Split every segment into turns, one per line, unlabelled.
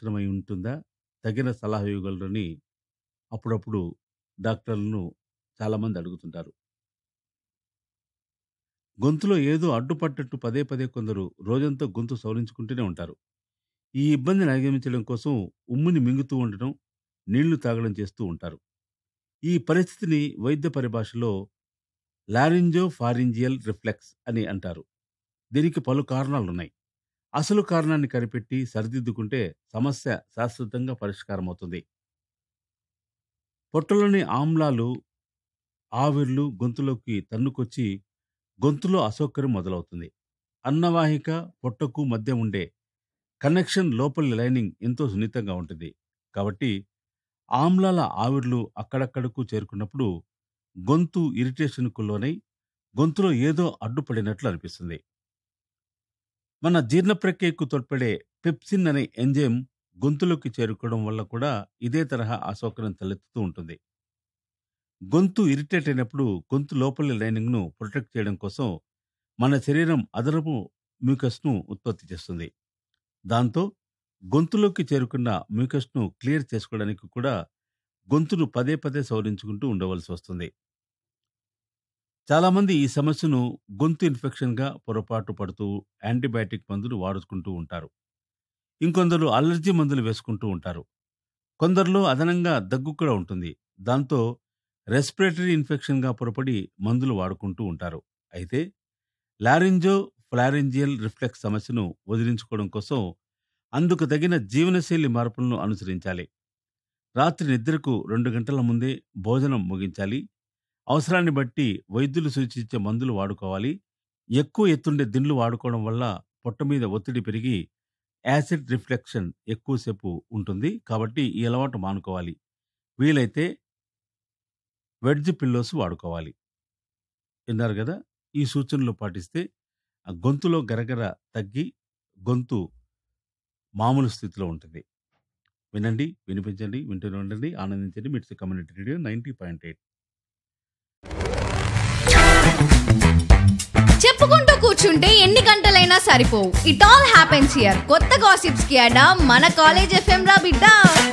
లక్షణమై ఉంటుందా తగిన సలహా ఇవ్వగలరని అప్పుడప్పుడు డాక్టర్లను చాలామంది అడుగుతుంటారు గొంతులో ఏదో అడ్డుపట్టట్టు పదే పదే కొందరు రోజంతా గొంతు సవరించుకుంటూనే ఉంటారు ఈ ఇబ్బందిని అధిగమించడం కోసం ఉమ్మిని మింగుతూ ఉండడం నీళ్లు తాగడం చేస్తూ ఉంటారు ఈ పరిస్థితిని వైద్య పరిభాషలో లారింజో ఫారింజియల్ రిఫ్లెక్స్ అని అంటారు దీనికి పలు కారణాలున్నాయి అసలు కారణాన్ని కనిపెట్టి సరిదిద్దుకుంటే సమస్య శాశ్వతంగా పరిష్కారం అవుతుంది పొట్టలోని ఆమ్లాలు ఆవిర్లు గొంతులోకి తన్నుకొచ్చి గొంతులో అసౌకర్యం మొదలవుతుంది అన్నవాహిక పొట్టకు మధ్య ఉండే కనెక్షన్ లోపలి లైనింగ్ ఎంతో సున్నితంగా ఉంటుంది కాబట్టి ఆమ్లాల ఆవిర్లు అక్కడక్కడకు చేరుకున్నప్పుడు గొంతు ఇరిటేషన్కు లోనై గొంతులో ఏదో అడ్డుపడినట్లు అనిపిస్తుంది మన జీర్ణ ప్రక్రియకు తోడ్పడే పెప్సిన్ అనే ఎంజైమ్ గొంతులోకి చేరుకోవడం వల్ల కూడా ఇదే తరహా అసౌకర్యం తలెత్తుతూ ఉంటుంది గొంతు ఇరిటేట్ అయినప్పుడు గొంతు లోపలి లైనింగ్ను ప్రొటెక్ట్ చేయడం కోసం మన శరీరం అదనపు మ్యూకస్ను ఉత్పత్తి చేస్తుంది దాంతో గొంతులోకి చేరుకున్న మ్యూకస్ను క్లియర్ చేసుకోవడానికి కూడా గొంతును పదే పదే సవరించుకుంటూ ఉండవలసి వస్తుంది చాలామంది ఈ సమస్యను గొంతు ఇన్ఫెక్షన్గా పొరపాటు పడుతూ యాంటీబయాటిక్ మందులు వాడుకుంటూ ఉంటారు ఇంకొందరు అలర్జీ మందులు వేసుకుంటూ ఉంటారు కొందరిలో అదనంగా దగ్గు కూడా ఉంటుంది దాంతో రెస్పిరేటరీ ఇన్ఫెక్షన్గా పొరపడి మందులు వాడుకుంటూ ఉంటారు అయితే లారింజో ఫ్లారెంజియల్ రిఫ్లెక్స్ సమస్యను వదిలించుకోవడం కోసం అందుకు తగిన జీవనశైలి మార్పులను అనుసరించాలి రాత్రి నిద్రకు రెండు గంటల ముందే భోజనం ముగించాలి అవసరాన్ని బట్టి వైద్యులు సూచించే మందులు వాడుకోవాలి ఎక్కువ ఎత్తుండే దిండ్లు వాడుకోవడం వల్ల పొట్ట మీద ఒత్తిడి పెరిగి యాసిడ్ రిఫ్లెక్షన్ ఎక్కువసేపు ఉంటుంది కాబట్టి ఈ అలవాటు మానుకోవాలి వీలైతే వెడ్జ్ పిల్లోస్ వాడుకోవాలి విన్నారు కదా ఈ సూచనలు పాటిస్తే ఆ గొంతులో గరగర తగ్గి గొంతు మామూలు స్థితిలో ఉంటుంది వినండి వినిపించండి వింటూనే ఉండండి ఆనందించండి MITS community radio ninety point eight
చెప్పుకుంటూ కూర్చుంటే ఎన్ని గంటలైనా సరిపోవు ఇట్ ఆల్ హ్యాపెన్స్ హియర్ కొత్త గాసిప్స్ కి అడా మన కాలేజ్ ఎఫ్ఎం రా బిడ్డ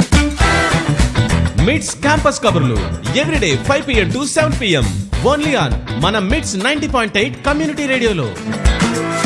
మిడ్స్ క్యాంపస్ కబుర్లు everyday five PM to seven PM only on మన MITS ninety point eight community రేడియోలో